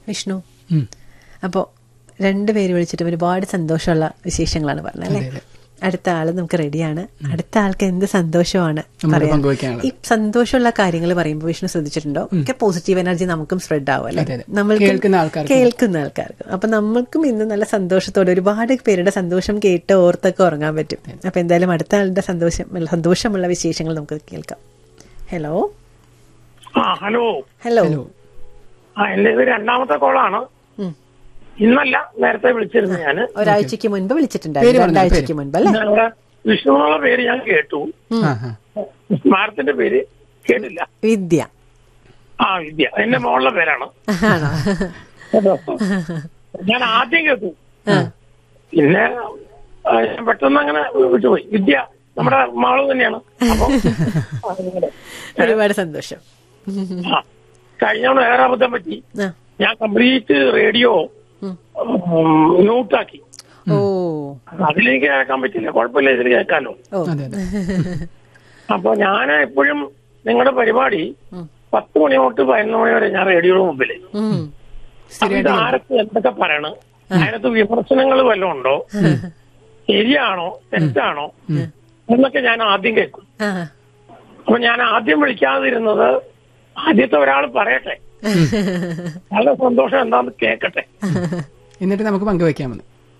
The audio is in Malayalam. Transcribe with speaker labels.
Speaker 1: വിഷ്ണു
Speaker 2: ഉം.
Speaker 1: അപ്പോൾ രണ്ടുപേര് വിളിച്ചിട്ട് ഒരുപാട് സന്തോഷമുള്ള വിശേഷങ്ങളാണ് പറഞ്ഞത് അല്ലേ
Speaker 2: അതെ, അതെ.
Speaker 1: അടുത്ത ആള് നമുക്ക് റെഡിയാണ് അടുത്ത ആൾക്ക് എന്ത് സന്തോഷമാണ്
Speaker 2: നമ്മളോട്
Speaker 1: പറയാൻ.
Speaker 2: പങ്കുവയ്ക്കാനുള്ളത്.
Speaker 1: ഈ സന്തോഷമുള്ള കാര്യങ്ങൾ പറയുമ്പോൾ വിഷ്ണു ശ്രദ്ധിച്ചിട്ടുണ്ടോ ഒക്കെ പോസിറ്റീവ് എനർജി നമുക്കും സ്പ്രെഡ് ആവും അല്ലേ
Speaker 2: അതെ, അതെ.
Speaker 1: നമ്മൾക്ക്
Speaker 2: കേൾക്കുന്ന ആൾക്കാർക്കും.
Speaker 1: കേൾക്കുന്ന ആൾക്കാർക്ക് അപ്പൊ നമ്മൾക്കും ഇന്ന് നല്ല സന്തോഷത്തോടെ ഒരുപാട് പേരുടെ സന്തോഷം കേട്ട് ഓർത്തൊക്കെ ഉറങ്ങാൻ പറ്റും അപ്പൊ എന്തായാലും അടുത്ത ആളുടെ സന്തോഷം സന്തോഷമുള്ള വിശേഷങ്ങൾ നമുക്ക് കേൾക്കാം ഹലോ
Speaker 3: ആ ഹലോ
Speaker 1: ഹലോ
Speaker 2: ഹലോ
Speaker 3: ആ എന്റെ ഇത് രണ്ടാമത്തെ കോളാണ്
Speaker 1: ഉം.
Speaker 3: ഇന്നല്ല നേരത്തെ വിളിച്ചിരുന്നു ഞാന്
Speaker 1: ഒരാഴ്ചക്ക് മുൻപ്
Speaker 2: പേര്
Speaker 1: വിളിച്ചിട്ടുണ്ടായിരുന്നു
Speaker 2: പറഞ്ഞോ,
Speaker 1: രണ്ടാഴ്ചക്ക്
Speaker 2: പേര്.
Speaker 1: മുൻപ് അല്ലേ
Speaker 3: ഞങ്ങളുടെ വിഷ്ണു എന്നുള്ള പേര് ഞാൻ കേട്ടു
Speaker 2: ആ ആ
Speaker 3: മാഡത്തിന്റെ പേര് കേട്ടില്ല
Speaker 1: വിദ്യ
Speaker 3: ആ വിദ്യ എന്റെ മോളുടെ പേരാണ്
Speaker 1: ആണോ
Speaker 3: കേട്ടോ? ഞാൻ ആദ്യം കേട്ടു പിന്നെ ആ, ഞാൻ പെട്ടെന്ന് അങ്ങനെ വിട്ടുപോയി വിദ്യ നമ്മുടെ മാള് തന്നെയാണ് അപ്പൊ അങ്ങനെ.
Speaker 1: ഒരുപാട് സന്തോഷം
Speaker 3: ആ, കഴിഞ്ഞ തവണ വേറെ അബദ്ധം പറ്റി
Speaker 1: ആ.
Speaker 3: ഞാൻ കംപ്ലീറ്റ് റേഡിയോ
Speaker 1: ഉം.
Speaker 3: മ്യൂട്ടാക്കി
Speaker 1: ഓ
Speaker 3: അതിലേക്ക് കേൾക്കാൻ പറ്റില്ല കുഴപ്പമില്ല ഇതിൽ കേൾക്കാലോ
Speaker 1: ഓ
Speaker 2: അതെ അതെ
Speaker 3: അപ്പൊ ഞാൻ എപ്പോഴും നിങ്ങളുടെ പരിപാടി
Speaker 1: ഉം.
Speaker 3: പത്ത് മണി തൊട്ട് പതിനൊന്ന് മണി വരെ ഞാൻ റേഡിയോയുടെ മുമ്പില്
Speaker 1: ഉം.
Speaker 3: അപ്പൊ ഇത് ആരൊക്കെ എന്തൊക്കെ പറയണ് അതിനകത്ത് വിമർശനങ്ങൾ വല്ലതും ഉണ്ടോ ശരിയാണോ തെറ്റാണോ എന്നൊക്കെ ഞാൻ ആദ്യം കേൾക്കും
Speaker 1: ആ.
Speaker 3: അപ്പൊ ഞാൻ ആദ്യം വിളിക്കാതിരുന്നത് ആദ്യത്തെ ഒരാൾ പറയട്ടെ വളരെ സന്തോഷം എന്താന്ന് കേക്കട്ടെ
Speaker 2: എന്നിട്ട് നമുക്ക് പങ്കുവയ്ക്കാമെന്ന്